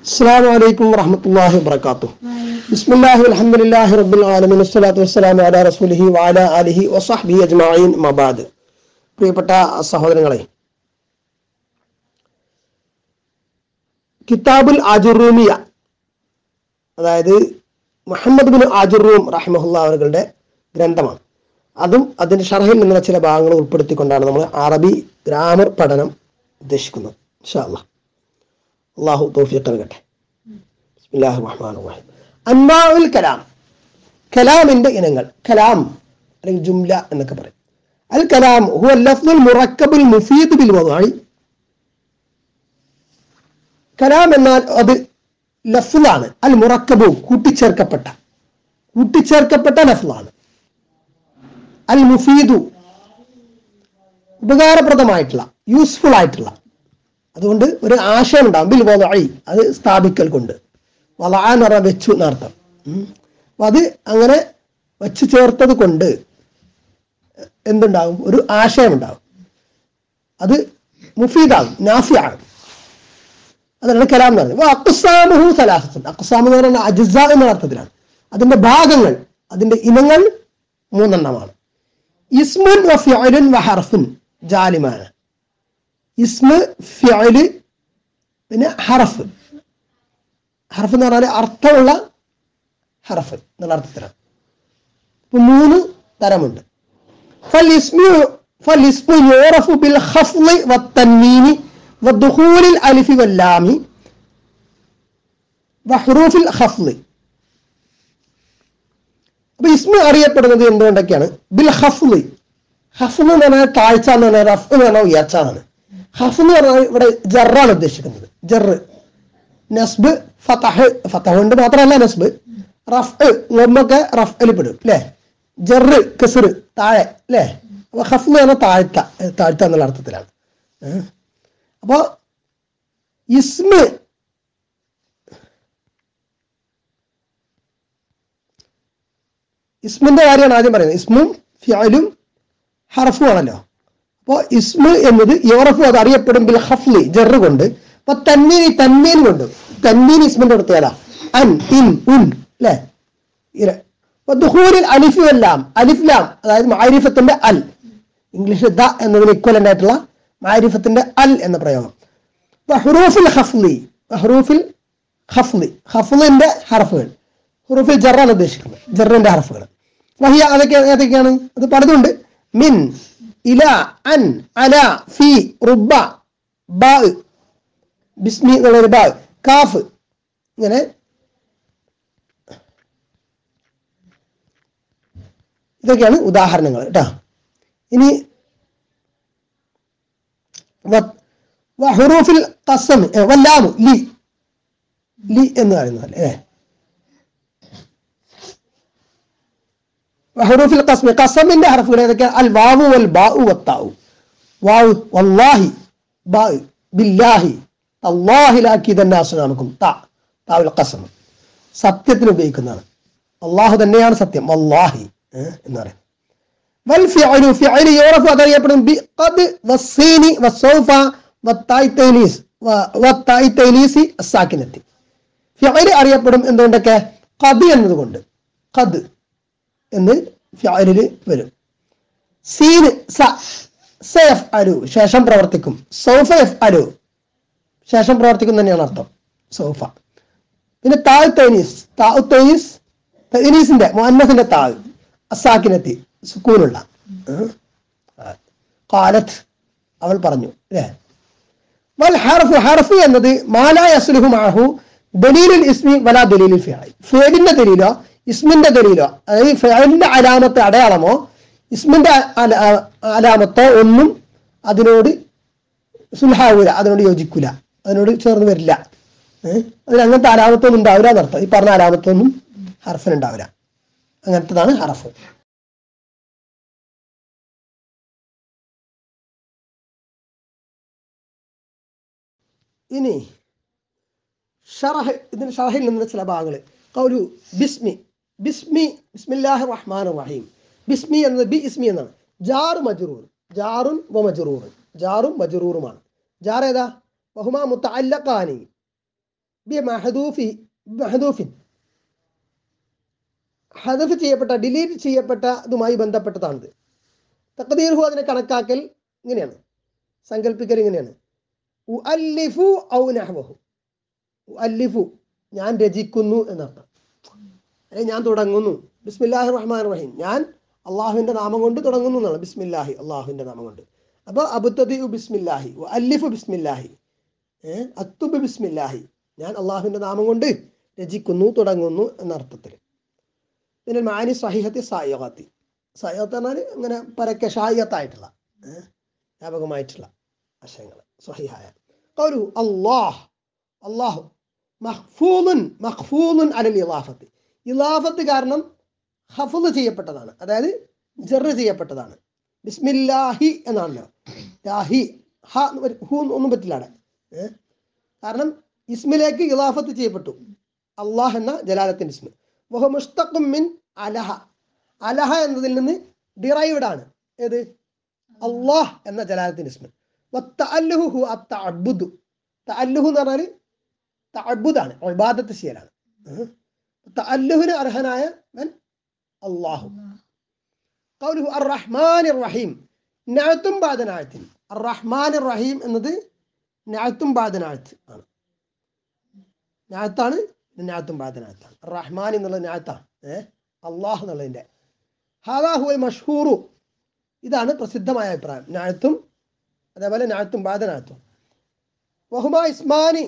السلام عليكم ورحمة الله وبركاته بسم الله والحمد لله رب العالمين والصلاة والسلام على رسوله وعلى آله وصحبه أجمعين ما بعد പ്രിയപ്പെട്ട സഹോദരങ്ങളെ കിതാബുൽ ആജുറൂമിയ അതായത് മുഹമ്മദ് ബിൻ ആജുറൂം റഹിമഹുല്ല അവരുടെ ഗ്രന്ഥമാണ് അതും അതിന്റെ ഷർഹിൽ നിന്നുള്ള ചില ഭാഗങ്ങൾ ഉൾപ്പെടുത്തിക്കൊണ്ടാണ് നമ്മൾ അറബി ഗ്രാമർ പഠനം ഉദ്ദേശിക്കുന്നത് ഇൻഷാ അല്ലാഹ് അള്ളാഹു തൗഫീഖ് നൽകട്ടെ ബിസ്മില്ലാഹിർ റഹ്മാനിർ റഹീം അൻവാഉൽ കലാം കലാമിന്റെ ഇനങ്ങൾ കലാം അല്ലെങ്കിൽ ജുംല എന്നൊക്കെ പറയും അൽ കലാം ഹുവ ലഫ്ദുൽ മുറക്കബുൽ മുഫീദ് ബിൽ വദാഇ കലാം എന്നാൽ അത് ലഫ്ലാണ് അൽ മുറക്കബു കൂട്ടിച്ചേർക്കപ്പെട്ട കൂട്ടിച്ചേർക്കപ്പെട്ട ലഫ്ലാണ് അൽ മുഫീദു ഉപകാരപ്രദമായിട്ടുള്ള യൂസ്ഫുൾ ആയിട്ടുള്ള അതുകൊണ്ട് ഒരു ആശയം ഉണ്ടാവും ബിൽ വലഇ അത് സ്ഥാപിക്കൽ കൊണ്ട് വള എന്ന് പറഞ്ഞാൽ വെച്ചു എന്നർത്ഥം ഉം. അപ്പൊ അത് അങ്ങനെ വെച്ച് ചേർത്തത് കൊണ്ട് എന്തുണ്ടാകും ഒരു ആശയം ഉണ്ടാകും അത് മുഫീദാകും നാഫിയാകും അതാണ് കലാം എന്ന് പറയുന്നത് അക്കുസാമുഹു സലാസത്തുൻ അക്കുസാം എന്ന് പറയുന്ന അജിസ എന്ന അർത്ഥത്തിലാണ് അതിന്റെ ഭാഗങ്ങൾ അതിന്റെ ഇനങ്ങൾ മൂന്നെണ്ണമാണ് ഇസ്മുൻ വ ഫിഅലുൻ വ ഹർഫുൻ ജാലിമാണ് ഇസ്മ ഫിഅല് പിന്നെ ഹറഫ് ഹറഫ് എന്ന് പറഞ്ഞാൽ അർത്ഥമുള്ള ഹറഫ് എന്നുള്ള അർത്ഥത്തിലാണ് ഇപ്പൊ മൂന്ന് തരമുണ്ട് فالاسم فالاسم يعرف بالخفض والتنوين ودخول الالف واللام وحروف الخفض അപ്പൊ ഇസ്മ അറിയപ്പെടുന്നത് എന്തുകൊണ്ടൊക്കെയാണ് ബിൽ ഹഫ്ലി ഹഫ് എന്ന് പറഞ്ഞാൽ താഴ്ച എന്ന് പറഞ്ഞാൽ റഫ് എന്ന് പറഞ്ഞാൽ ഉയർച്ച എന്നാണ് ഹഫ് എന്ന് പറഞ്ഞാൽ ഇവിടെ ജറാണ് ഉദ്ദേശിക്കുന്നത് ജറ് നസ്ബ് ഫതഹ് ഫതഹ് കൊണ്ട് മാത്രമല്ല നസ്ബ് റഫ് നമ്മൊക്കെ റഫ്ഇൽ പെടും അല്ലേ ജറ് കസറ് താഴെ അല്ലേ അപ്പൊ ഹഫ് എന്ന് പറഞ്ഞാൽ താഴ്ത്ത ഏ, താഴ്ത്ത എന്നുള്ള അർത്ഥത്തിലാണ് ഏ. അപ്പൊ ഇസ്മ ഇസ്മിന്റെ കാര്യമാണ് ആദ്യം പറയുന്നത് ഇസ്മും ഫിഅലും ഹർഫും ആണല്ലോ അപ്പോൾ ഇസ്മ എന്നത് യോറഫു അത് അറിയപ്പെടും ബിൽ ഹഫ്ലി ജറ് കൊണ്ട് അപ്പൊ തന്മീൻ തന്മീൻ കൊണ്ട് തന്മീൻ ഇസ്മിന്റെ പ്രത്യേകത അൻ ഇൻ ഉൻ അല്ലേ ഇര അപ്പൊ ദുഹൂരിൽ അലിഫു എല്ലാം അലിഫ്ലാം അതായത് മാരിഫത്തിന്റെ അൽ ഇംഗ്ലീഷ് ദ എന്നതിന് ഇക്വലന്റ് ആയിട്ടുള്ള മാരിഫത്തിന്റെ അൽ എന്ന പ്രയോഗം അപ്പൊ ഹുറൂഫിൽ ഹഫ്ലി ഹുറൂഫിൽ ഹഫ്ലി ഹഫ്ലിന്റെ ഹർഫുകൾ ഹുറൂഫിൽ ജറാണ് ഉദ്ദേശിക്കുന്നത് ജറിന്റെ ഹർഫുകൾ വഹിയ അതൊക്കെ ഏതൊക്കെയാണ് അത് പലതുണ്ട് മിൻ ഇല അൻ അല ഫി റുബ ബ ബിസ്മി എന്നുള്ളൊരു ബാ കാഫ് ഇങ്ങനെ ഇതൊക്കെയാണ് ഉദാഹരണങ്ങൾ കേട്ടോ ഇനി വ- വഹുറൂഫിൽ ഖസം ഏ, വല്ലാമു ലി ലി എന്ന് പറയുന്നത് അല്ലേ വഹുറൂഫിൽ ഖസ്മി ഖസമിന്റെ ഹർഫുകൾ ഏതൊക്കെ അൽ വാവു വൽ ബാഉ വത്താഉ വാവ് വല്ലാഹി ബാ ബില്ലാഹി അല്ലാഹി ലാക്കിദന്ന അസ്നാമക്കും ത താവുൽ ഖസം സത്യത്തിന് ഉപയോഗിക്കുന്നതാണ് അള്ളാഹു തന്നെയാണ് സത്യം വല്ലാഹി ഏ, എന്ന് പറയും വൽ ഫിഅലു ഫിഅലു യൂറഫു അതറിയപ്പെടും ബി ഖദ് വസ്സീനി വസ്സൗഫ വത്തായി തൈനീസ് വ- വത്തായി തൈനീസി അസ്സാക്കിനത്തി ഫിഅലു അറിയപ്പെടും എന്തുകൊണ്ടൊക്കെ ഖദ് എന്നതുകൊണ്ട് ഖദ് എന്ന് ഫിഅലില് വരും സീന് സ സയഫ് അലു ശേഷം പ്രവർത്തിക്കും സൗഫ എഫ് അലു ശേഷം പ്രവർത്തിക്കും തന്നെയാണ് അർത്ഥം സൗഫ പിന്നെ താഴ് തൈനീസ് താഴ് തൈനീസ് തൈനീസിന്റെ മുഹന്നസിന്റെ താഴ് അസാക്കിനെത്തി സുക്കൂനുള്ള ഉം. കാലത്ത് അവൾ പറഞ്ഞു അല്ലേ വൽ ഹർഫ് ഹർഫ് എന്നത് മാലാ യസ്ലുഹു മാഹു ദലീലുൽ ഇസ്മി വലാ ദലീലുൽ ഫിഅൽ ഫേലിന്റെ ദലീലോ ഇസ്മിന്റെ ദലീലോ അതായത് ഫിഅലിന്റെ അലാമത്ത് അടയാളമോ ഇസ്മിന്റെ അല- ആ- അലാമത്തോ ഒന്നും അതിനോട് സുൽഹാവൂല അതിനോട് യോജിക്കൂല അതിനോട് ചേർന്ന് വരില്ല ഏഹ് അതിന് അങ്ങനത്തെ അലാമത്തൊന്നും ഉണ്ടാവില്ല എന്നർത്ഥം ഈ പറഞ്ഞ അലാമത്തൊന്നും ഹർഫിനുണ്ടാവില്ല അങ്ങനത്തതാണ് ഹറഫ് ഇനി ഷറഹ് ഇതിന് ഷറഹിൽ നിന്ന് ചില ഭാഗങ്ങൾ കൗലു ബിസ്മി ബിസ്മി ബിസ്മില്ലാഹി റഹ്മാൻ റഹീം ബിസ്മി എന്നത് ബി ഇസ്മി എന്നാണ് ജാറ് മജറൂർ ജാറുൻ വ മജറൂർ ജാറും മജറൂറുമാണ് ജാർ ഏതാ ബഹുമാ മുത്തഅല്ലഖാനി ബി മഹദൂഫി മഹദൂഫിൻ ഹദഫ് ചെയ്യപ്പെട്ട ഡിലീറ്റ് ചെയ്യപ്പെട്ട ഇതുമായി ബന്ധപ്പെട്ടതാണിത് തക്കദീർഹു അതിനെ കണക്കാക്കൽ ഇങ്ങനെയാണ് സങ്കല്പിക്കൽ ഇങ്ങനെയാണ് ഉഅല്ലിഫു ഔ നഹ്വഹു ഉഅല്ലിഫു ഞാൻ രചിക്കുന്നു എന്നർത്ഥം അല്ലെങ്കിൽ ഞാൻ തുടങ്ങുന്നു ബിസ്മില്ലാഹി റഹ്മാൻ റഹീം ഞാൻ അള്ളാഹുവിൻ്റെ നാമം കൊണ്ട് തുടങ്ങുന്നു എന്നാണ് ബിസ്മില്ലാഹി അള്ളാഹുവിൻ്റെ നാമം കൊണ്ട് അപ്പോൾ അബുത്തതി ബിസ്മില്ലാഹി അല്ലിഫു ബിസ്മില്ലാഹി ഏഹ് അത്തുബ് ബിസ്മില്ലാഹി ഞാൻ അള്ളാഹുവിൻ്റെ നാമം കൊണ്ട് രചിക്കുന്നു തുടങ്ങുന്നു എന്ന അർത്ഥത്തിൽ പിന്നെ മാനി സഹിഹത്തി സായകത്തി സായകത്ത് പറഞ്ഞാൽ ഇങ്ങനെ പരക്കെ ഷായത്തായിട്ടുള്ള ഏഹ് വ്യാപകമായിട്ടുള്ള ആശയങ്ങൾ സഹിഹായ കൗരു അള്ളാഹ് അള്ളാഹു മഹ്ഫൂലുൻ മഹ്ഫൂലുൻ അലൽ ഇലാഫത്ത് ഇലാഫത്ത് കാരണം ഹഫുദ് ചെയ്യപ്പെട്ടതാണ് അതായത് ജറ് ചെയ്യപ്പെട്ടതാണ് ബിസ്മില്ലാഹി എന്നാണല്ലോ ലാഹി ഹ എന്ന് വരും. ഹു ഒന്നും പറ്റില്ല അവിടെ ഏ? കാരണം ഇസ്മിലേക്ക് ഇലാഫത്ത് ചെയ്യപ്പെട്ടു അള്ളാഹ് എന്ന ജലാലത്തിൻ്റെ ഇസ്മ വഹു മുസ്തഖും മിൻ അലഹ അലഹ എന്നതിൽ നിന്ന് ഡിറൈവ്ഡ് ആണ് ഏത് അള്ളാഹ് എന്ന ജലാലത്തിൻ്റെ ഇസ്മ വത്തഅല്ലുഹു ഹു അത്തഅബ്ബുദു തഅല്ലുഹു എന്ന് പറഞ്ഞാൽ തഅബ്ബുദാണ് ഇബാദത്ത് ചെയ്യലാണ് ഏഹ്? തഅല്ലുഹിന് അർഹനായ മൻ അള്ളാഹു قوله الرحمن الرحيم നഅത്തും ബാദ നഅത്തിൽ الرحمن الرحيم എന്നത് നഅത്തും ബാദ നഅത്ത് ആണ് നഅത്താണ് നഅത്തും ബാദ നഅത്താണ് റഹ്മാൻ എന്നുള്ള നഅത്താണ് ഏഹ് അള്ളാഹ് എന്നുള്ളതിൻ്റെ ഹാദാ ഹുവൽ മഷ്ഹൂറു ഇതാണ് പ്രസിദ്ധമായ അഭിപ്രായം നഅത്തും അതേപോലെ നഅത്തും ബാദ നഅത്തും വഹുമ ഇസ്മാനി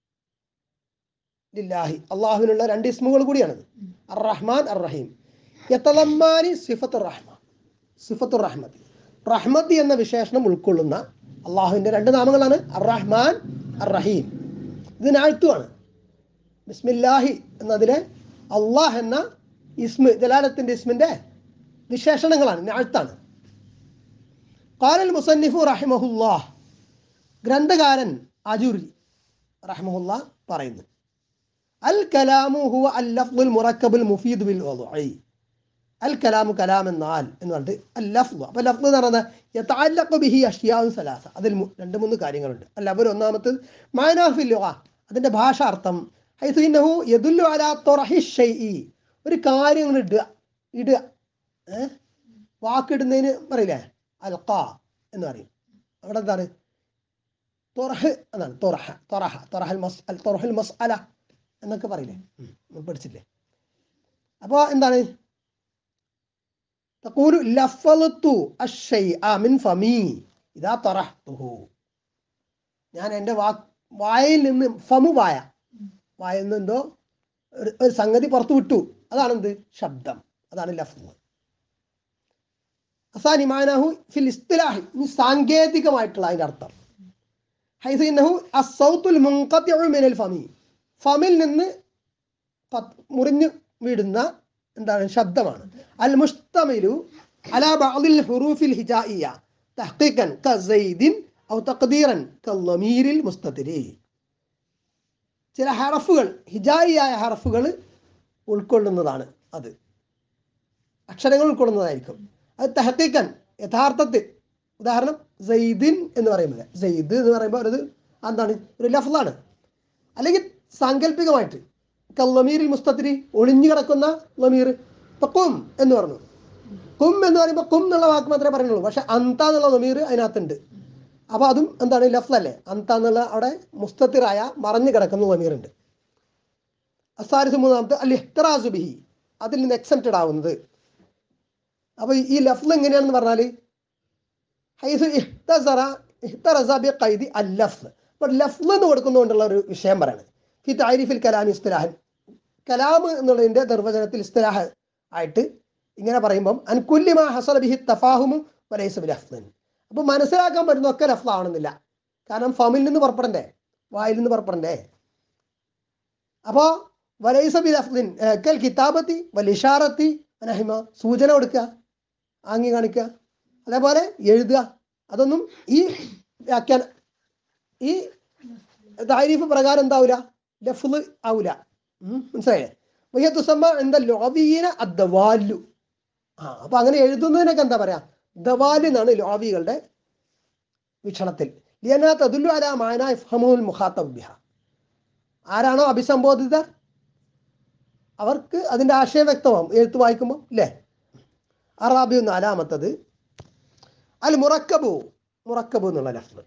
ലില്ലാഹി അള്ളാഹുവിനുള്ള രണ്ട് ഇസ്മുകൾ കൂടിയാണത് അർ റഹ്മാൻ അർ റഹീം യത്തലമ്മാനി സിഫത്ത് റഹ്മ സിഫത്തു റഹ്മത്ത് റഹ്മത്ത് എന്ന വിശേഷണം ഉൾക്കൊള്ളുന്ന അള്ളാഹുവിൻ്റെ രണ്ട് നാമങ്ങളാണ് അർ റഹ്മാൻ അർ റഹീം ഇത് നാഴ്ത്തുമാണ് ബിസ്മില്ലാഹി എന്നതിലെ അള്ളാഹ് എന്ന ഇസ്മ് ജലാലത്തിൻ്റെ ഇസ്മിൻ്റെ വിശേഷണങ്ങളാണ് നാഴ്ത്താണ് ഖാലൽ മുസന്നിഫു റഹിമഹുല്ലാഹ് ഗ്രന്ഥകാരൻ അജുരി റഹ്മഹുല്ല പറയുന്നു അൽ കലാമു ഹുവ അൽ ലഫ്ദുൽ മുറക്കബുൽ മുഫീദ് ബിൽ വളുഇ അൽ കലാമു കലാം എന്നാൽ എന്ന് പറഞ്ഞിട്ട് അൽ ലഫ്ദ് അപ്പോൾ ലഫ്ദ് എന്ന് പറയുന്നത് യതഅല്ലഖു ബിഹി അഷ്യാഉൻ സലാസ അതിൽ മു- രണ്ട് മൂന്ന് കാര്യങ്ങളുണ്ട് അല്ല അവർ ഒന്നാമത്തത് മാനാഫിൽ ലുഗ അതിൻ്റെ ഭാഷാർത്ഥം ഹൈസു ഇന്നഹു യദുല്ലു അലാ തൊറഹി ഷൈഇ ഒരു കാര്യം ഇങ്ങനെ ഇടുക ഇടുക ഏഹ് വാക്കിടുന്നതിന് പറയില്ലേ അൽഖ എന്ന് പറയും അവിടെ എന്താണ് തൊറഹ് എന്നാണ് തൊറഹ തൊറഹ തൊറഹൽ മസ് അൽ തൊറഹൽ മസ് അല എന്നൊക്കെ പറയില്ലേ ഉം, നമ്മൾ പഠിച്ചില്ലേ അപ്പോൾ എന്താണ് തഖൂലു ലഫളത്തു അശ്ശൈഅ മിൻ ഫമി ഇദാ തറഹ്തുഹു ഞാൻ എൻ്റെ വാ വായിൽ നിന്ന് ഫമു വായ വായിൽ നിന്ന് എന്തോ ഒരു ഒരു സംഗതി പുറത്തു വിട്ടു അതാണെന്ത് ശബ്ദം അതാണ് ലഫ്ള് അസാനി മാനാഹു ഫിൽ ഇസ്തിലാഹി ഇനി സാങ്കേതികമായിട്ടുള്ള അതിൻ്റെ അർത്ഥം ഹൈസു ഇന്നഹു അസൗത്തുൽ മുൻഖത്തിഉ മിനൽ ഫമി ഫമിൽ നിന്ന് പത്ത് മുറിഞ്ഞു വീടുന്ന എന്താണ് ശബ്ദമാണ് അൽ മുസ്തമിലു അലാ ബഅദിൽ ഹുറൂഫിൽ ഹിജായിയ തഹ്ഖീഖൻ കസൈദിൻ ഔ തഖ്ദീറൻ കല്ലമീരിൽ മുസ്തതിരി ചില ഹറഫുകൾ ഹിജായിയായ ഹറഫുകൾ ഉൾക്കൊള്ളുന്നതാണ് അത് അക്ഷരങ്ങൾ ഉൾക്കൊള്ളുന്നതായിരിക്കും അത് തഹക്കീക്കൻ യഥാർത്ഥത്തിൽ ഉദാഹരണം സെയ്ദിൻ എന്ന് പറയുമ്പോൾ സെയ്ദ് എന്ന് പറയുമ്പോൾ ഒരു എന്താണ് ഒരു ലഫ്ലാണ് അല്ലെങ്കിൽ സാങ്കല്പികമായിട്ട് കല്ലമീറിൽ മുസ്തത്തിരി ഒളിഞ്ഞു കിടക്കുന്ന ലമീർ ഇപ്പൊ കും എന്ന് പറഞ്ഞു കും എന്ന് പറയുമ്പോൾ കും എന്നുള്ള വാക്ക് മാത്രമേ പറയുന്നുള്ളൂ പക്ഷെ അന്ത എന്നുള്ള ലമീർ അതിനകത്തുണ്ട് അപ്പോൾ അതും എന്താണ് ലഫ്ലല്ലേ അന്ത എന്നുള്ള അവിടെ മുസ്തത്തിറായ മറഞ്ഞു കിടക്കുന്ന ലമീറുണ്ട് അസാരിസ് മൂന്നാമത്തെ അൽ ഇഹ്തറാസു ബിഹി അതിൽ നിന്ന് എക്സെപ്റ്റഡ് ആവുന്നത് അപ്പോൾ ഈ ലഫ്ല് എങ്ങനെയാണെന്ന് പറഞ്ഞാൽ ഹൈസു ഇഹ്തസറ ഇഹ്തറസ ബി ഖൈദി അൽ ലഫ്ല് അപ്പോൾ ലഫ്ല് എന്ന് കൊടുക്കുന്നതുകൊണ്ടുള്ള ഒരു വിഷയം പറയാണ് ഫി താരിഫിൽ കലാം ഇസ്തലാഹൻ കലാം എന്നുള്ളതിൻ്റെ നിർവചനത്തിൽ ഇസ്തലാഹ് ആയിട്ട് ഇങ്ങനെ പറയുമ്പം അൻകുല്ലിമ ഹസല ബിഹി തഫാഹുമു വലൈസ ബി ലഫ്ലൻ അപ്പോൾ മനസ്സിലാക്കാൻ പറ്റുന്നതൊക്കെ ലഫ്ലാവണമെന്നില്ല കാരണം ഫമിൽ നിന്ന് പുറപ്പെടണ്ടേ വായിൽ നിന്ന് പുറപ്പെടണ്ടേ അപ്പോൾ വലൈസ ബി ലഫ്ലിൻ ഏഹ്, കൽ കിതാബത്തി വലിഷാറത്തി അനഹിമ സൂചന കൊടുക്കുക ആംഗ്യം കാണിക്കുക അതേപോലെ എഴുതുക അതൊന്നും ഈ വ്യാഖ്യാന ഈ താരീഫ് പ്രകാരം എന്താവൂല ലഫ്ല് ആവൂല ഉം, മനസ്സിലായേ വയ്യ തുസമ്മ എന്താ ലോവീന അദ്വാലു ആ അപ്പൊ അങ്ങനെ എഴുതുന്നതിനൊക്കെ എന്താ പറയാ ദവാല് എന്നാണ് ലോവികളുടെ വീക്ഷണത്തിൽ ലിയനാ തദുല്ലു അല മാന ഇഫ്ഹമുൽ മുഖാത്തബ് ബിഹ ആരാണോ അഭിസംബോധിതർ അവർക്ക് അതിന്റെ ആശയം വ്യക്തമാവും എഴുത്ത് വായിക്കുമ്പോൾ ഇല്ലേ അറാബി നാലാമത്തത് അൽ മുറക്കബു മുറക്കബു എന്നുള്ള ലഫ്സ്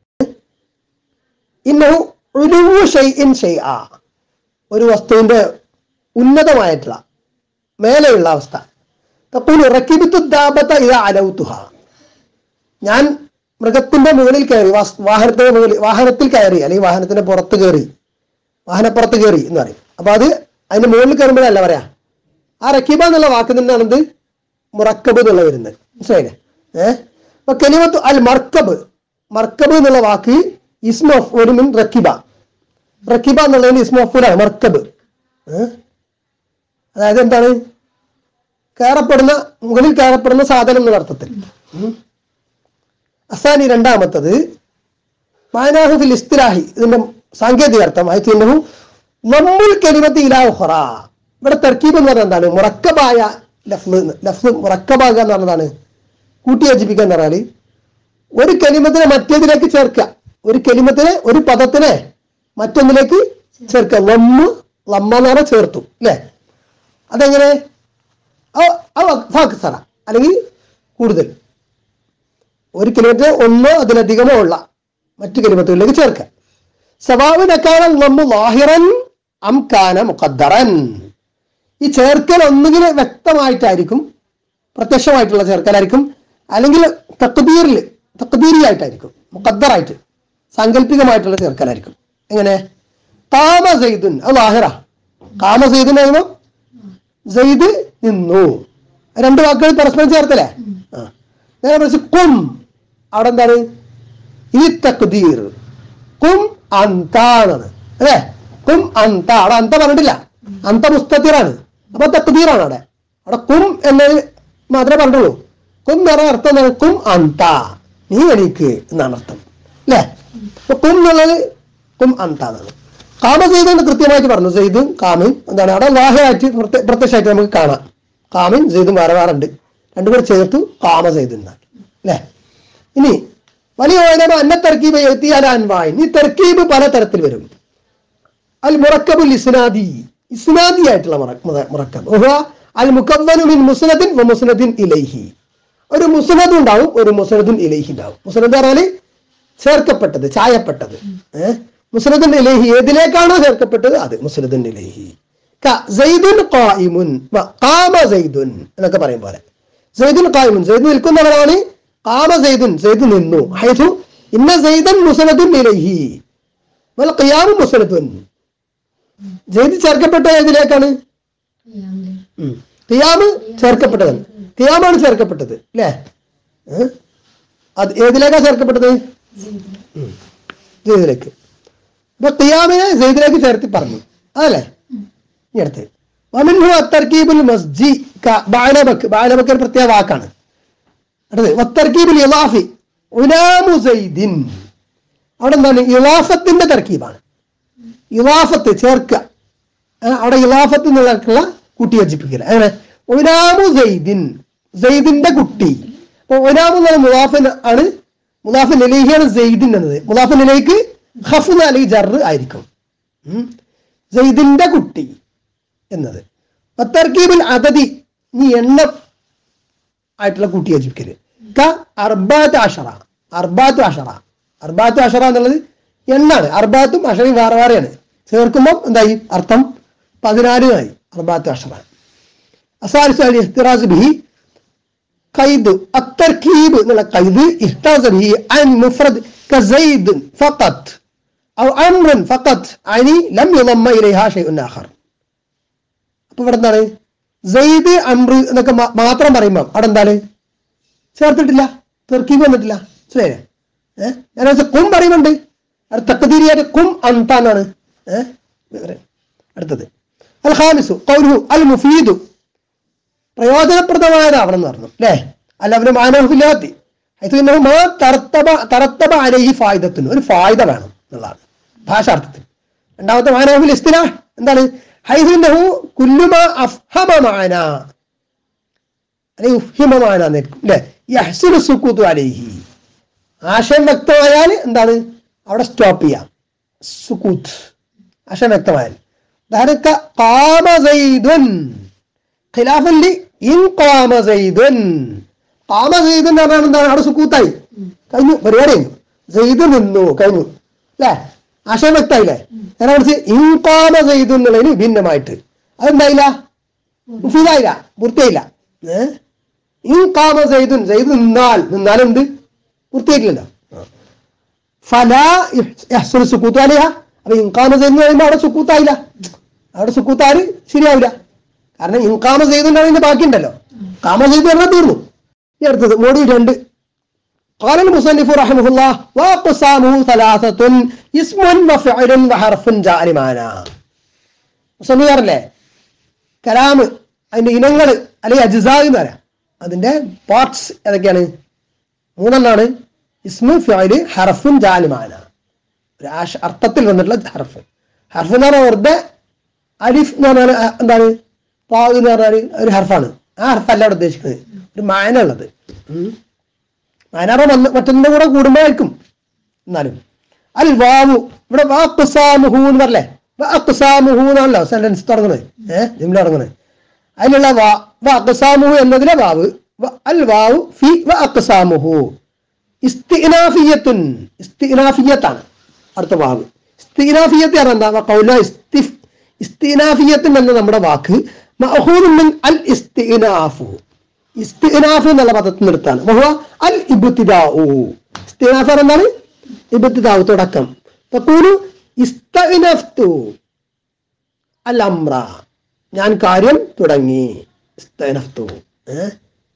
ഇന്നഹു ഉലുവു ഷൈഇൻ ഷൈആ ഒരു വസ്തുവിന്റെ ഉന്നതമായിട്ടുള്ള മേലെയുള്ള അവസ്ഥ തപ്പൂലു റക്കിബിത്തു ദാബത്ത ഇത അലൗത്തുഹ ഞാൻ മൃഗത്തിന്റെ മുകളിൽ കയറി വാസ്- വാഹനത്തിന്റെ മുകളിൽ വാഹനത്തിൽ കയറി അല്ലെങ്കിൽ വാഹനത്തിന്റെ പുറത്ത് കയറി വാഹനപ്പുറത്ത് കയറി എന്ന് പറയും അപ്പൊ അത് അതിന്റെ മുകളിൽ കയറുമ്പോഴല്ല പറയാ ആ റക്കീബ എന്നുള്ള വാക്കിൽ നിന്നാണ് എന്ത് മുറക്കബ് എന്നുള്ള വരുന്നത് മനസ്സിലായില്ലേ ഏഹ് അപ്പൊ കെലിമത്ത് അൽ മർക്കബ് മർക്കബ് എന്നുള്ള വാക്ക് ഇസ്മോഫ് ഒരു മിൻ റക്കിബ റക്കിബ എന്നുള്ളതിന് ഇസ്മോഫുലാണ് മർക്കബ് ഏഹ് അതായത് എന്താണ് കയറപ്പെടുന്ന മുകളിൽ കയറപ്പെടുന്ന സാധനം എന്നുള്ള അർത്ഥത്തിൽ ഉം. അസാനി രണ്ടാമത്തത് മാനാഹു ഫിൽ ഇസ്തിലാഹി ഇതിന്റെ സാങ്കേതിക അർത്ഥം അയച്ചിന്നഹു നമ്മുൽ കലിമത്ത് ഇലാ ഉഖറ ഇവിടെ തർക്കീബ് എന്ന് പറഞ്ഞാൽ എന്താണ് മുറക്കബായ ലഫ്ല് ലഫ്ല് മുറക്കബാകുക എന്ന് പറഞ്ഞതാണ് കൂട്ടി യോജിപ്പിക്കുക എന്ന് പറഞ്ഞാൽ ഒരു കലിമത്തിനെ മറ്റേതിലേക്ക് ചേർക്കുക ഒരു കലിമത്തിനെ ഒരു പദത്തിനെ മറ്റൊന്നിലേക്ക് ചേർക്കുക ലമ്മ് ലമ്മ എന്ന് പറഞ്ഞാൽ ചേർത്തു അല്ലേ അതെങ്ങനെ അവ- അവ ഫാക്സറ അല്ലെങ്കിൽ കൂടുതൽ ഒരു കിലോമീറ്റർ ഒന്നോ അതിലധികമോ ഉള്ള മറ്റു കിലോമീറ്ററിലേക്ക് ചേർക്കുക സവാബിനക്കാന നമ്മു ലാഹിറൻ അംകാന മുഖദ്ദറൻ ഈ ചേർക്കൽ ഒന്നുകിൽ വ്യക്തമായിട്ടായിരിക്കും പ്രത്യക്ഷമായിട്ടുള്ള ചേർക്കലായിരിക്കും അല്ലെങ്കിൽ തക്ബീറിൽ തക്ബീരിയായിട്ടായിരിക്കും മുഖദ്ദറായിട്ട് സാങ്കല്പികമായിട്ടുള്ള ചേർക്കലായിരിക്കും എങ്ങനെ കാമ സെയ്ദുൻ അത് ലാഹിറ കാമ സെയ്ദുൻ ആകുമ്പോൾ സെയ്ദ് നിന്നു രണ്ട് വാക്കുകൾ പരസ്പരം ചേർത്തല്ലേ ആ നേരെ മറിച്ച് കും അവിടെ എന്താണ് ഈ തക്ദീർ കും അന്താണ് അല്ലേ കും അന്ത അവിടെ അന്ത പറഞ്ഞിട്ടില്ല അന്ത മുസ്തത്തിറാണ് അപ്പൊ തക്ദീറാണ് അവിടെ അവിടെ കും എന്നത് മാത്രമേ പറഞ്ഞുള്ളൂ കും എന്ന് പറഞ്ഞ അർത്ഥം എന്താണ് കും അന്ത നീ എണീക്ക് എന്നാണ് അർത്ഥം അല്ലേ അപ്പൊ കും എന്നുള്ളത് കും അന്ത എന്നാണ് കാമ ചെയ്തുകൊണ്ട് കൃത്യമായിട്ട് പറഞ്ഞു സെയ്ദും കാമിൻ എന്താണ് അവിടെ ലാഹയായിട്ട് പ്രത്യ- പ്രത്യക്ഷമായിട്ട് നമുക്ക് കാണാം കാമിൻ സെയ്ദും വേറെ വേറെ ഉണ്ട് രണ്ടും കൂടെ ചേർത്തു കാമ സെയ്ദ് എന്നാക്കി അല്ലേ ഇനി വലിയ ഓരോ അന്ന തർക്കീബ് എത്തിയാൽ അൻവായി ഈ തർക്കീബ് പല തരത്തിൽ വരും അൽ മുറക്കബുൽ ഇസ്നാദി ഇസ്നാദി ആയിട്ടുള്ള മുറ- മുറ- മുറക്കബ് ഉഹ്വ അൽ മുക്കവ്വനു മിൻ മുസ്നദിൻ വ മുസ്നദിൻ ഇലൈഹി ഒരു മുസ്നദ് ഉണ്ടാവും ഒരു മുസ്നദുൻ ഇലൈഹി ഉണ്ടാവും മുസ്നദ് പറഞ്ഞാല് ചേർക്കപ്പെട്ടത് ചായപ്പെട്ടത് ഏഹ് മുസ്നദുൻ ഇലൈഹി ഏതിലേക്കാണോ ചേർക്കപ്പെട്ടത് അത് മുസ്നദുൻ ഇലൈഹി ക- സൈദുൻ ഖായിമുൻ വ ഖാമ സൈദുൻ എന്നൊക്കെ പറയും പോലെ സൈദുൻ ഖായിമുൻ സൈദ് നിൽക്കുന്നവരാണ് ഖാമ സൈദുൻ സൈദ് നിന്നു ഹൈഥു ഇന്ന സൈദൻ മുസ്നദുൻ ഇലൈഹി വൽ ഖിയാമു മുസ്നദുൻ സൈദ് ചേർക്കപ്പെട്ട ഏതിലേക്കാണ് ഉം. ഖിയാമ് ചേർക്കപ്പെട്ടത് ഖിയാമാണ് ചേർക്കപ്പെട്ടത് അല്ലേ ഏഹ്? അത് ഏതിലേക്കാ ചേർക്കപ്പെട്ടത് ഉം. സെയ്ദിലേക്ക് അപ്പൊ ഖിയാമിനെ സെയ്ദിലേക്ക് ചേർത്തി പറഞ്ഞു അതല്ലേ ഇനി അടുത്ത് വമിൻഹു അത്തർക്കീബുൽ മസ്ജി ക- ബാലബക്ക് ബാലബക്ക് ഒരു പ്രത്യേക വാക്കാണ് അടുത്ത് വത്തർക്കീബുൽ ഇലാഫി ഉലാമു സൈദിൻ അവിടെ എന്താണ് ഇലാഫത്തിന്റെ തർക്കീബാണ് ഇലാഫത്ത് ചേർക്കുക ആ, അവിടെ ഇലാഫത്ത് എന്നുള്ളവർക്കുള്ള കൂട്ടി യോജിപ്പിക്കൽ അങ്ങനെ ഒരാമു സെയ്ദിൻ സെയ്ദിന്റെ കുട്ടി അപ്പൊ ഒരാമു എന്നുള്ള മുലാഫിൻ ആണ് മുലാഫിൻ നിലയിലാണ് സെയ്ദിൻ എന്നത് മുലാഫിൻ നിലയ്ക്ക് ഹഫ് അല്ലെങ്കിൽ ജർ ആയിരിക്കും ഉം. സെയ്ദിന്റെ കുട്ടി എന്നത് തർക്കീബുൽ അതതി നീ എണ്ണം ആയിട്ടുള്ള കൂട്ടി യോജിപ്പിക്കല് ക അർബാത്ത് അഷറ അർബാത്ത് അഷറ അർബാത്ത് അഷറ എന്നുള്ളത് എണ്ണാണ് അർബാത്തും അഷറയും വേറെ വേറെയാണ് ചേർക്കുമ്പോൾ എന്തായി അർത്ഥം പതിനാലുമായി അർബാത്ത് അഷറ അസാരിസ് അലി ഇഖ്തിറാസ് ബിഹി കൈദ് അത്തർക്കീബ് എന്നുള്ള കൈദ് ഇഹ്താസ് ബിഹി അൻ മുഫ്രദ് കസൈദ് ഫഖത്ത് ഔ അംറൻ ഫഖത്ത് അനി ലം യുളമ്മ ഇലൈഹാ ഷൈഉൻ ആഖർ അപ്പൊ ഇവിടെ എന്താണ് സെയ്ദ് അംറ് എന്നൊക്കെ മാ- മാത്രം പറയുമ്പോൾ അവിടെ എന്താണ് ചേർത്തിട്ടില്ല തെർക്കീബ് വന്നിട്ടില്ല ശരിയല്ലേ ഏഹ് ഞാൻ വെച്ചാൽ കും പറയുന്നുണ്ട് അവിടെ തക്കതീരിയായിട്ട് കും അന്താന്നാണ് ഏഹ് അടുത്തത് അൽ ഖാമിസു ഖൗലുഹു അൽ മുഫീദു പ്രയോജനപ്രദമായതാവണം എന്ന് പറഞ്ഞു അല്ലേ അല്ല അവന് മാനവഹില്ലാത്തി മാ തറത്തബ തറത്തബ അലഹി ഫായുധത്തിന് ഒരു ഫായുധ വേണം എന്നുള്ളതാണ് ഭാഷാർത്ഥത്തിൽ രണ്ടാമത്തെ മാനവഹിൽ ഇസ്തിന എന്താണ് ഹൈഹുന്നഹു കുല്ലുമ അഫ്ഹമ മാന അല്ലെങ്കിൽ ഉഫ്ഹിമ മാന എന്നായിരിക്കും അല്ലേ യഹ്സുനു സുക്കൂത്തു അലൈഹി ആശയം വ്യക്തമായാൽ എന്താണ് അവിടെ സ്റ്റോപ്പ് ചെയ്യാം സുക്കൂത്ത് ആശയം വ്യക്തമായാൽ ذهبك قام زيد خلافا لي إن قام زيد قام زيد എന്ന് പറഞ്ഞാൽ എന്താണ് അവിടെ സുക്കൂത്തായി കഴിഞ്ഞു പരിപാടി കഴിഞ്ഞു സെയ്ദ് നിന്നു കഴിഞ്ഞു അല്ലേ ആശയം വ്യക്തമായില്ലേ ഞാൻ വിളിച്ച് ഇൻ ഖാമ സെയ്ദ് എന്നുള്ളതിന് ഭിന്നമായിട്ട് അതെന്തായില്ല മുഫീദായില്ല പൂർത്തിയായില്ല ഏഹ് ഇൻ ഖാമ സെയ്ദുൻ സെയ്ദ് നിന്നാൽ നിന്നാലുണ്ട് പൂർത്തിയായിട്ടില്ലല്ലോ ഫലാ യഹ്സുൽ സുക്കൂത്ത് അലിഹ അപ്പൊ ഇൻകാമ ചെയ്ത് കഴിയുമ്പോൾ അവിടെ സുക്കൂത്തായില്ല അവിടെ സുക്കൂത്താല് ശരിയാവില്ല കാരണം ഇൻകാമ ചെയ്തുകൊണ്ടാണ് ബാക്കിയുണ്ടല്ലോ കാമ ചെയ്ത് പറഞ്ഞാൽ തീർന്നു ഈ അടുത്തത് മോഡി രണ്ട് قال المصنف رحمه الله واقسامه ثلاثة اسم وفعل وحرف جاء لمعنى മുസന്നിഫ് പറഞ്ഞില്ലേ കലാമ് അതിന്റെ ഇനങ്ങൾ അല്ലെങ്കിൽ അജിസാ എന്ന് പറയാം അതിന്റെ പാർട്സ് ഏതൊക്കെയാണ് മൂന്നെണ്ണാണ് ഇസ്മു ഫിഅല് ഹർഫും ജാലിമാന ഒരു ആശ അർത്ഥത്തിൽ വന്നിട്ടുള്ള ഹർഫ് ഹർഫ് എന്ന് പറഞ്ഞാൽ വെറുതെ അലിഫ് എന്ന് പറഞ്ഞാൽ അഹ് എന്താണ് പാ എന്ന് പറഞ്ഞാൽ ഒരു ഹർഫാണ് ആ ഹർഫല്ല അവിടെ ഉദ്ദേശിക്കുന്നത് ഒരു മായന ഉള്ളത് മായനാറ വന്ന് മറ്റൊന്നിന്റെ കൂടെ കൂടുമ്പോഴായിരിക്കും എന്നാലും അൽ വാവു ഇവിടെ വാക്കുസാമുഹു എന്ന് പറഞ്ഞേ വാക്കുസാമുഹു എന്നാണല്ലോ സെന്റൻസ് തുടങ്ങുന്നത് ഏഹ് ജിംല തുടങ്ങുന്നത് അതിലുള്ള വാ വാക്കുസാമുഹു എന്നതിലെ വാവ് വ- അൽ വാവു ഫി വാക്കുസാമുഹു ഇസ്തിനാഫിയത്തുൻ ഇസ്തിനാഫിയത്താണ് അടുത്ത വാവ് ഇസ്തിനാഫിയത്ത് പറഞ്ഞാൽ എന്താ കൗല ഇസ്തിഫ് ഇസ്തിനാഫിയത്തുൻ എന്ന നമ്മുടെ വാക്ക് മഅഖൂദുൻ മിൻ അൽ ഇസ്തിനാഫു ഇസ്തിനാഫ് എന്നുള്ള പദത്തിൽ നിർത്താണ് വഹുവ അൽ ഇബ്തിദാഉ ഇസ്തിനാഫ് എന്താണ് ഇബ്തിദാഉ തുടക്കം തഖൂലു ഇസ്തഇനഫ്തു അൽ അംറ ഞാൻ കാര്യം തുടങ്ങി ഇസ്തഇനഫ്തു ഏഹ്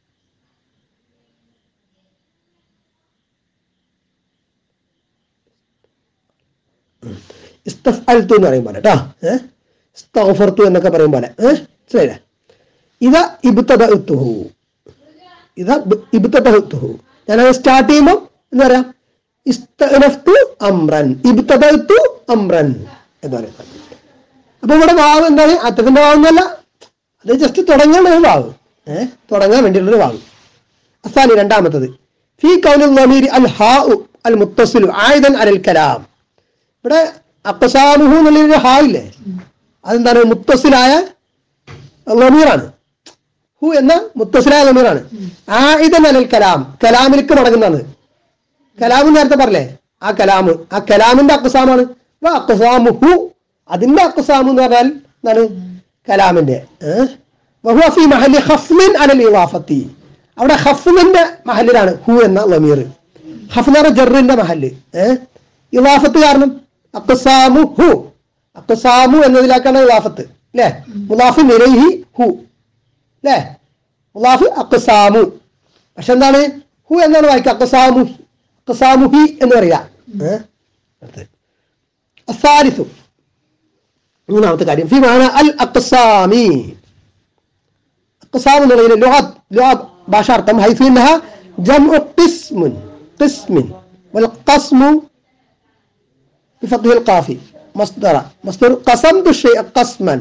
ഇസ്തഫൽത്തു എന്ന് പറയും പോലെ കേട്ടോ ഏഹ് ഇസ്തഗ്ഫർതു എന്നൊക്കെ പറയും പോലെ ഏഹ് ശരിയല്ലേ ഇത ഇബ്തദഅത്തുഹു ഇത ഇബ്തദഅത്തുഹു ഞാനത് സ്റ്റാർട്ട് ചെയ്യുമ്പോൾ എന്താ പറയാ ഇസ്തനഫ്തു അംറൻ ഇബ്തദഅത്തു അംറൻ എന്ന് പറയാം അപ്പൊ ഇവിടെ വാവ് എന്താണ് അത്തഫിന്റെ വാവൊന്നുമല്ല അത് ജസ്റ്റ് തുടങ്ങാൻ ഒരു വാവ് ഏഹ് തുടങ്ങാൻ വേണ്ടിയുള്ളൊരു വാവ് അസാനി രണ്ടാമത്തത് ഫി കൗനുൽ ളമീരി അൽ ഹാഉ അൽ മുത്തസിലു ആയിദൻ അലൽ കലാം ഇവിടെ അപ്പസാമുഹു എന്നുള്ളൊരു ഹാ ഇല്ലേ അതെന്താണ് മുത്തസിലായ ലമീറാണ് ഹു എന്ന മുത്തസിലായ ലമീറാണ് ആയിദൻ അലൽ കലാം കലാമിലേക്ക് മടങ്ങുന്നതാണ് കലാം നേരത്തെ പറഞ്ഞേ ആ കലാമ് ആ കലാമിന്റെ അക്കസാമാണ് അക്കസാമുഹു അതിന്റെ അക്കസാമു എന്ന് പറഞ്ഞാൽ എന്താണ് കലാമിന്റെ ഏഹ് വഹുവ ഫി മഹല്ലി ഖഫ്മിൻ അലൽ ഇവാഫത്തി അവിടെ ഹഫ്മിന്റെ മഹല്ലിലാണ് ഹു എന്ന ലമീർ ഹഫ് എന്ന് പറഞ്ഞ ജറിന്റെ മഹല്ല് ഏഹ് ഇവാഫത്ത് കാരണം അക്സാമു ഹു അക്സാമു എന്നതിലാക്കാണ് ഇവാഫത്ത് അല്ലേ മുലാഫിൻ ഇലൈഹി ഹു അല്ലേ മുലാഫ് അക്സാമു പക്ഷെ എന്താണ് ഹു എന്നാണ് വായിക്കുക അക്സാമു അക്സാമുഹി എന്ന് പറയുക ഏഹ് അടുത്തത്. അസാരിസു മൂന്നാമത്തെ കാര്യം ഫി മാന അൽ അക്സാമി അക്സാം എന്നുള്ളതിന് ലുഗത്ത് ലുഗത്ത് ഭാഷാർത്ഥം ഹൈഫു ഇന്നഹ ജംഉ ഖിസ്മുൻ ഖിസ്മിൻ വൽ ഖസ്മു بفتح القاف مصدر مصدر قسمت الشيء قسما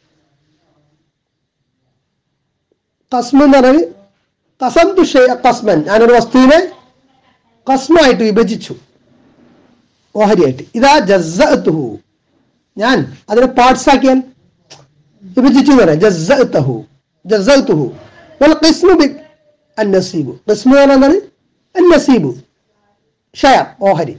قسم എന്ന് പറഞ്ഞാൽ قسمت الشيء قسما ഞാനൊരു വസ്തുവിനെ കസ്മായിട്ട് വിഭജിച്ചു ഓഹരിയായിട്ട് ഇതാ ജസ്സഅത്തുഹു ഞാൻ അതിനെ പാർട്സ് ആക്കിയാൽ വിഭജിച്ചു എന്ന് പറയാം ജസ്സഅത്തഹു ജസ്സഅത്തുഹു വൽ ഖിസ്മു ബി അന്നസീബു ഖിസ്മു എന്ന് പറഞ്ഞാൽ എന്താണ് അന്നസീബു ഷെയർ ഓഹരി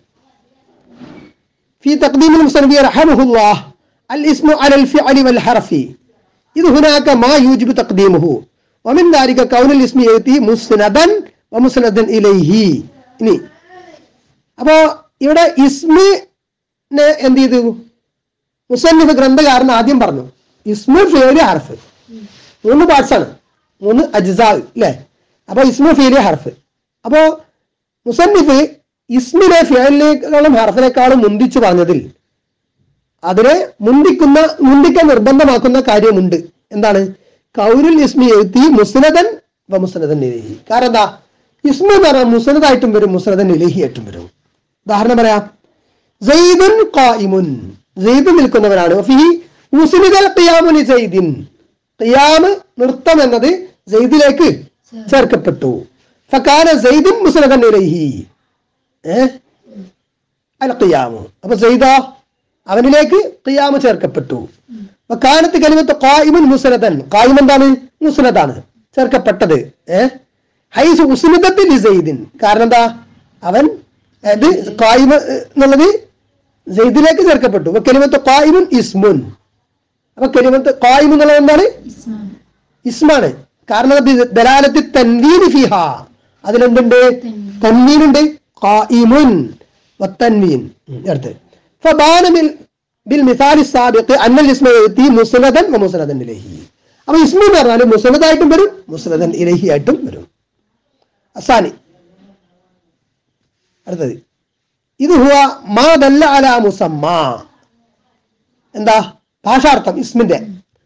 في تقديم المصنف رحمه الله الاسم على الفعل والحرف إذ هناك ما يوجب تقديمه ومن ذلك كون الاسم يأتي مسندا ومسندا إليه ഇനി അപ്പോ ഇവിടെ ഇസ്മിനെ എന്ത് ചെയ്തു മുസന്നിഫ് ഗ്രന്ഥകാരൻ ആദ്യം പറഞ്ഞു ഇസ്മു ഫേലി ഹർഫ് മൂന്ന് പാർട്സ് ആണ് മൂന്ന് അജിസാ അല്ലേ അപ്പൊ ഇസ്മു ഫേലി ഹർഫ് അപ്പോ മുസന്നിഫ് ഇസ്മിനെ ഫിയലിനേക്കാളും ഹർഫിനേക്കാളും മുന്തിച്ചു പറഞ്ഞതിൽ അതിനെ മുന്തിക്കുന്ന മുന്തിക്കാൻ നിർബന്ധമാക്കുന്ന കാര്യമുണ്ട് എന്താണ് കൗരുൽ ഇസ്മി എഴുത്തി മുസ്നദൻ വ മുസ്നദൻ ഇലഹി കാരണം എന്താ ഇസ്മു എന്ന് പറഞ്ഞാൽ മുസ്നദായിട്ടും വരും മുസ്നദൻ ഇലഹി ആയിട്ടും വരും ഉദാഹരണം പറയാം സെയ്ദുൻ ഖായിമുൻ സെയ്ദ് നിൽക്കുന്നവനാണ് ഫിഹി ഉസ്നിദൽ ഖിയാമുലി സെയ്ദിൻ ഖിയാമ് നൃത്തം എന്നത് സെയ്ദിലേക്ക് ചേർക്കപ്പെട്ടു ഫകാന സെയ്ദുൻ മുസ്നദൻ ഇലൈഹി ഏഹ് അൽ ഖിയാമു അപ്പൊ സെയ്ദ അവനിലേക്ക് ഖിയാമ ചേർക്കപ്പെട്ടു കാലത്ത് കലിമത്ത് ഖായിമുൻ മുസ്നദൻ ഖായിം എന്താണ് മുസ്നദാണ് ചേർക്കപ്പെട്ടത് ഏഹ് ഹൈസ് ഉസ്നദത്തിൽ സെയ്ദിൻ കാരണം എന്താ അവൻ അത് ഖായിമ എന്നുള്ളത് സെയ്ദിലേക്ക് ചേർക്കപ്പെട്ടു അപ്പൊ കലിമത്ത് ഖായിമുൻ ഇസ്മുൻ അപ്പൊ കലിമത്ത് ഖായിം എന്നുള്ളത് എന്താണ് ഇസ്മാണ് ഇസ്മാണ് കാരണം ബി- ദലാലത്തി തൻവീൻ ഫിഹ അതിലെന്തുണ്ട് തൻവീനുണ്ട് ഖായിമുൻ വത്തൻവീൻ ഉം, അടുത്ത് فبان بال- بالمثال السابق أن الاسم يأتي مسندا ومسندا إليه അപ്പൊ ഇസ്മു എന്ന് പറഞ്ഞാൽ മുസ്നദായിട്ടും വരും മുസ്നദൻ ഇലഹി ആയിട്ടും വരും അസാനി അടുത്തത് ഇത് ഹുവ മാ ദല്ല അല മുസമ്മ എന്താ ഭാഷാർത്ഥം ഇസ്മിന്റെ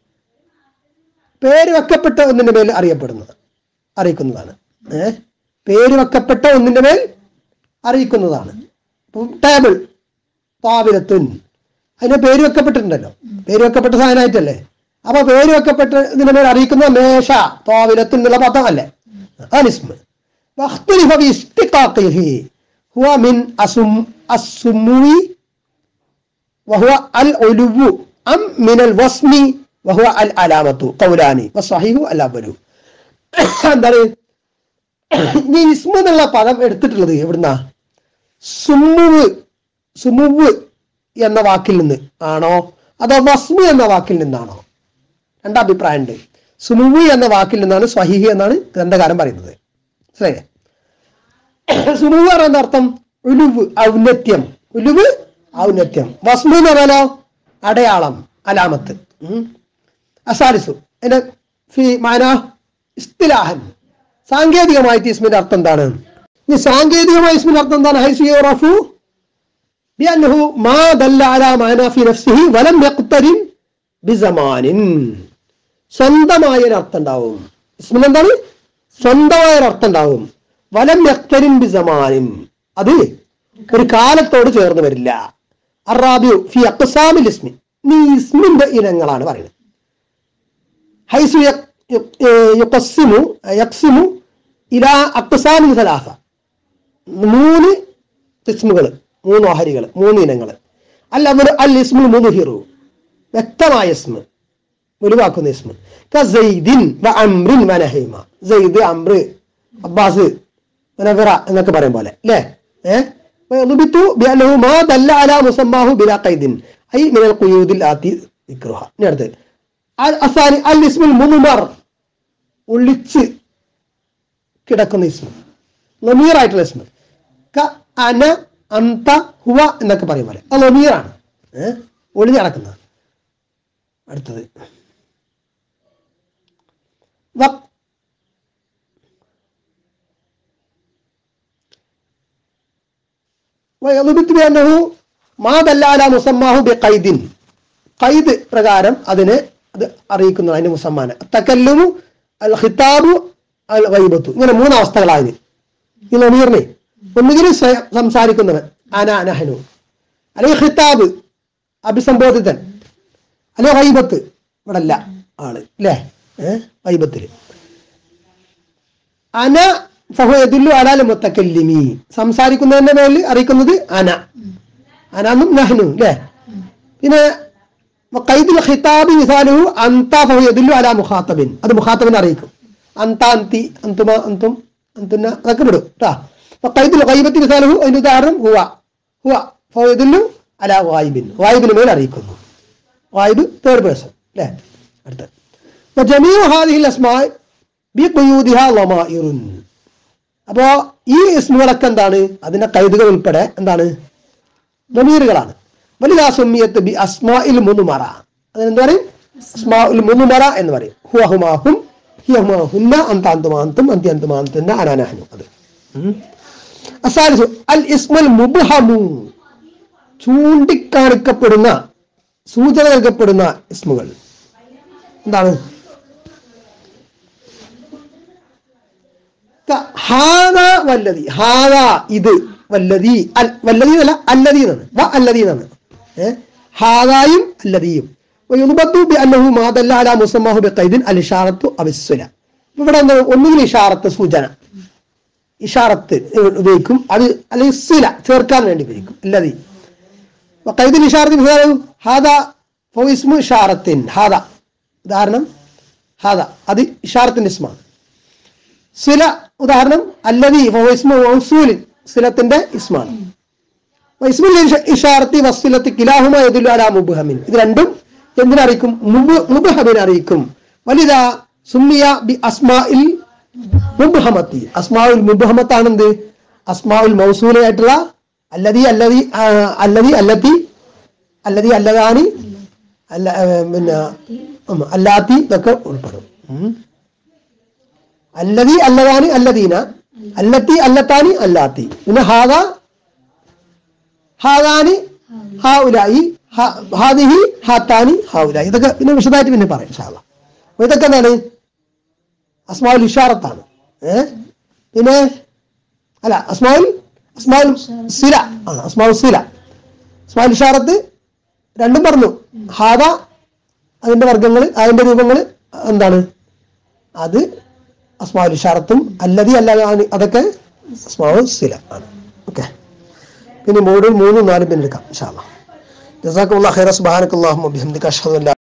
പേര് വെക്കപ്പെട്ട ഒന്നിന്റെ മേൽ അറിയപ്പെടുന്നത് അറിയിക്കുന്നതാണ് ഏ പേര് വെക്കപ്പെട്ട ഒന്നിന്റെ മേൽ അറിയിക്കുന്നതാണ് ഇപ്പം ടേബിൾ പാവിലത്തുൻ അതിന് പേര് വെക്കപ്പെട്ടിട്ടുണ്ടല്ലോ പേര് വെക്കപ്പെട്ട സാധനമായിട്ടല്ലേ അപ്പൊ പേര് വെക്കപ്പെട്ട ഇതിന്റെ മേൽ അറിയിക്കുന്ന മേശ പാവിലത്തുൻ എന്നുള്ള പദമല്ലേ അനിസ്മ واختلف في اشتقاقه هو من أسم السمو وهو العلو أم من الوصم وهو العلامة قولان والصحيح الأول എന്താണ് ഈ ഇസ്മ എന്നുള്ള പദം എടുത്തിട്ടുള്ളത് എവിടുന്നാ സുമുവ് സുമുവ് എന്ന വാക്കിൽ നിന്ന് ആണോ അതോ വസ്മു എന്ന വാക്കിൽ നിന്നാണോ രണ്ടഭിപ്രായമുണ്ട് സുമുവ് എന്ന വാക്കിൽ നിന്നാണ് സ്വഹിഹി എന്നാണ് ഗ്രന്ഥകാരൻ പറയുന്നത് മനസ്സിലായേ സുമുവ് പറയുന്ന അർത്ഥം ഉലുവ് ഔന്നത്യം ഉലുവ് ഔന്നത്യം വസ്മു എന്ന് പറഞ്ഞാലോ അടയാളം അലാമത്ത് ഉം. അസാലിസു അതിന്റെ ഫി മാന ഇസ്തിലാഹൻ സാങ്കേതികമായിട്ട് ഇസ്മിന്റെ അർത്ഥം എന്താണ് ഇനി സാങ്കേതികമായ ഇസ്മിന്റെ അർത്ഥം എന്താണ് ഹൈസു യുറഫു بأنه ما دل على معنى في نفسه ولم يقترن بزمان സ്വന്തമായ ഒരു അർത്ഥം ഉണ്ടാവും ഇസ്മിന് എന്താണ് സ്വന്തമായ ഒരു അർത്ഥം ഉണ്ടാവും വലം യക്തരിൻ ബിസമാനിൻ അത് ഒരു കാലത്തോട് ചേർന്ന് വരില്ല അറാബിയു ഫി അക്സാമിൽ ഇസ്മി നീ ഇസ്മിന്റെ ഇനങ്ങളാണ് പറയുന്നത് ഹൈസു യക്- യക്- ഏഹ് യുഖസ്സിമു യക്സിമു ഇലാ അക്സാമിൻ സലാസ മൂന്ന് ഇസ്മുകൾ മൂന്ന് ഓഹരികൾ മൂന്ന് ഇനങ്ങൾ അല്ല അവര് അൽ ഇസ്മു മുദ്ഹിറു വ്യക്തമായ ഇസ്മ ഒഴിവാക്കുന്ന ഇസ്മ കസൈദിൻ വ അംറിൻ വ നഹീമ സെയ്ദ് അംറ് അബ്ബാസ് നഫറ എന്നൊക്കെ പറയും പോലെ അല്ലേ ഏഹ് ويضبط بأنه ما دل على مسماه بلا قيد أي من القيود الآتي ذكرها ഇനി അടുത്ത് അസാനി അൽ ഇസ്മുൽ മുനുമർ ഒളിച്ച് കിടക്കുന്ന ഇസ്മ ലമീറായിട്ടുള്ള ഇസ്മ ക അന അന്ത ഹുവ എന്നൊക്കെ പറയും പോലെ അത് ലമീറാണ് ഏഹ് ഒളിഞ്ഞ് കിടക്കുന്നത് അടുത്തത് വ- ويضبط بأنه ما دل على مسماه بقيد ഖൈദ് പ്രകാരം അതിനെ അത് അറിയിക്കുന്നു അതിന്റെ മുസമ്മാനെ തക്കല്ലുമു അൽ ഖിതാബു അൽ ഗൈബത്തു ഇങ്ങനെ മൂന്ന് അവസ്ഥകളായത് ഈ നമീറിനെ ഒന്നുകിൽ സ്വയം സംസാരിക്കുന്നവൻ അന അനഹനു അല്ലെങ്കിൽ ഖിതാബ് അഭിസംബോധിതൻ അല്ലെങ്കിൽ ഗൈബത്ത് ഇവിടെ അല്ല ആള് അല്ലേ ഏഹ് ഗൈബത്തില് അന ഫഹുദുല്ലു അലാൽ മുത്തക്കല്ലിമി സംസാരിക്കുന്നതിന്റെ മേലിൽ അറിയിക്കുന്നത് അന അനാന്നും നഹ്നു അല്ലേ പിന്നെ ഖൈദുൽ ഖിതാബി മിസാലുഹു അന്ത ഫഹുദുല്ലു അലാ മുഖാത്തബിൻ അത് മുഖാത്തബിനെ അറിയിക്കും അന്ത അന്തി അന്തുമ അന്തും അന്തുന്ന അതൊക്കെ വിടും കേട്ടാ ഖൈദുൽ ഖൈബത്തി മിസാലുഹു അതിന്റെ ഉദാഹരണം ഹുവ ഹുവ ഫഹുദുല്ലു അലാ വായിബിൻ വായിബിന് മേൽ അറിയിക്കുന്നു വായിബ് തേർഡ് പേഴ്സൺ അല്ലേ അടുത്ത وجميع هذه الأسماء بقيودها ضمائر അപ്പോ ഈ ഇസ്മുകളൊക്കെ എന്താണ് അതിന്റെ കൈതുകൾ ഉൾപ്പെടെ എന്താണ് നമീറുകളാണ് വലിയ സുമിയത്ത് ബി അസ്മാഇൽ മുനുമറ അതിനെന്ത് പറയും അസ്മാഉൽ മുനുമറ എന്ന് പറയും ഹുവഹുമാഹും ഹിയഹുമാഹുന്ന അന്താന്തുമാന്തും അന്ത്യന്തുമാന്തുന്ന അനാനഹനു അത് ഉം. അസാലിസു അൽ ഇസ്മുൽ മുബ്ഹമു ചൂണ്ടിക്കാണിക്കപ്പെടുന്ന സൂചന നൽകപ്പെടുന്ന ഇസ്മുകൾ എന്താണ് ക- ഹാദ വല്ലതി ഹാദ ഇത് വല്ലതി അൽ വല്ലതി എന്നല്ല അല്ലതി എന്നാണ് വ അല്ലതി എന്നാണ് ഏഹ് ഹാദായും അല്ലതിയും ويضبط بأنه ما دل على مسماه بقيد الإشارة أو الصلة ഇവിടെ എന്താ ഒന്നുകിൽ ഇഷാറത്ത് സൂചന ഇഷാറത്ത് ഉപയോഗിക്കും അത് അല്ലെങ്കിൽ സില ചേർക്കാൻ വേണ്ടി ഉപയോഗിക്കും അല്ലതി വഖൈദുൽ ഇഷാറത്തി മിസാലു ഹാദ ഫഹു ഇസ്മു ഇഷാറത്തിൻ ഹാദ ഉദാഹരണം ഹാദ അത് ഇഷാറത്തിന്റെ ഇസ്മാണ് സില ഉദാഹരണം അല്ലതി ഫഹു ഇസ്മു മൗസൂലിൻ സിലത്തിന്റെ ഇസ്മാണ് വൈസ്മുൽ ഇഷ- ഇഷാറത്തി വസ്തുലത്തി കിലാഹുമ യദുല്ലു അലാ മുബ്ഹമിൻ ഇത് രണ്ടും എന്തിനറിയിക്കും മുബ്- മുബ്ഹമിനെ അറിയിക്കും വലിത സുമ്മിയ ബി അസ്മാഇൽ മുബ്ഹമത്തി അസ്മാഉൽ മുബ്ഹമത്താണ് എന്ത് അസ്മാഉൽ മൗസൂലായിട്ടുള്ള അല്ലതി അല്ലതി ആ, അല്ലതി അല്ലത്തി അല്ലതി അല്ലതാനി അല്ല ആ, പിന്നെ ഉം, അല്ലാത്തി ഇതൊക്കെ ഉൾപ്പെടും ഉം. അല്ലതി അല്ലതാനി അല്ലദീന അല്ലത്തി അല്ലത്താനി അല്ലാത്തി പിന്നെ ഹാദ ഹാദാനി ഹാഉലായി ഹ- ഹാദിഹി ഹാത്താനി ഹാഉലായി ഇതൊക്കെ പിന്നെ വിശദമായിട്ട് പിന്നെ പറയാം ഇൻഷാ അല്ലാ. അപ്പൊ ഇതൊക്കെ എന്താണ് അസ്മാവുൽ ഇഷാറത്താണ് ഏ പിന്നെ അല്ല അസ്മാവുൽ അസ്മാവുൽ സില ആ അസ്മാവുൽ സില അസ്മാവുൽ ഇഷാറത്ത് രണ്ടും പറഞ്ഞു ഹാദ അതിന്റെ വർഗങ്ങൾ അതിന്റെ രൂപങ്ങൾ എന്താണ് അത് അസ്മാവുൽ ഇഷാറത്തും അല്ലതി അല്ലാതെ അതൊക്കെ അസ്മാവുൽ സില ആണ് ഓക്കെ പിന്നെ മൂന്നും മൂന്നും നാലും പിന്നെ എടുക്കാം ഇൻഷാ അല്ലാ ജസാക്കുള്ള ഖൈറ സുബ്ഹാനക്കല്ലാഹുമ്മ ബിഹംദിക അഷ്ഹദു അൻ ലാ